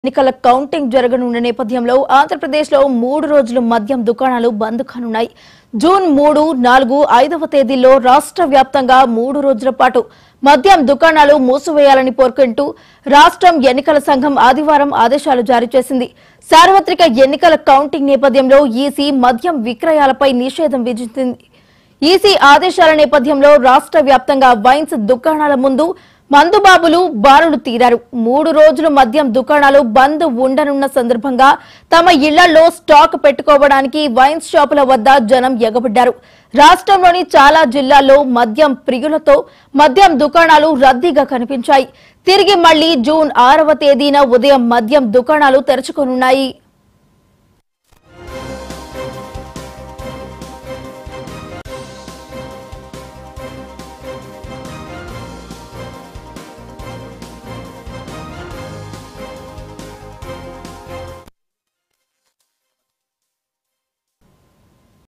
ఎన్నికల కౌంటింగ్ జరగనున్న నేపథ్యంలో ఆంధ్రప్రదేశ్లో మూడు రోజులు మద్యం దుకాణాలు బంద్ కానున్నాయి జూన్ మూడు నాలుగు ఐదవ తేదీల్లో రాష్ట్ర వ్యాప్తంగా మూడు రోజుల పాటు మద్యం దుకాణాలు మూసివేయాలని కోరుకుంటూ రాష్ట్రం ఎన్నికల సంఘం ఆదివారం ఆదేశాలు జారీ చేసింది సార్వత్రిక ఎన్నికల కౌంటింగ్ నేపథ్యంలో ఈసీ మద్యం విక్రయాలపై నిషేధం విధించింది ఈసీ ఆదేశాల నేపథ్యంలో రాష్ట్ర వ్యాప్తంగా వైన్స్ దుకాణాల ముందు మందుబాబులు బారులు తీరారు మూడు రోజులు మద్యం దుకాణాలు బంద్ ఉండనున్న సందర్భంగా తమ ఇళ్లలో స్టాక్ పెట్టుకోవడానికి వైన్స్ షాపుల వద్ద జనం ఎగబడ్డారు రాష్ట్రంలోని చాలా జిల్లాల్లో మద్యం ప్రియులతో మద్యం దుకాణాలు రద్దీగా కనిపించాయి తిరిగి మళ్లీ జూన్ ఆరవ తేదీన ఉదయం మద్యం దుకాణాలు తెరుచుకోనున్నాయి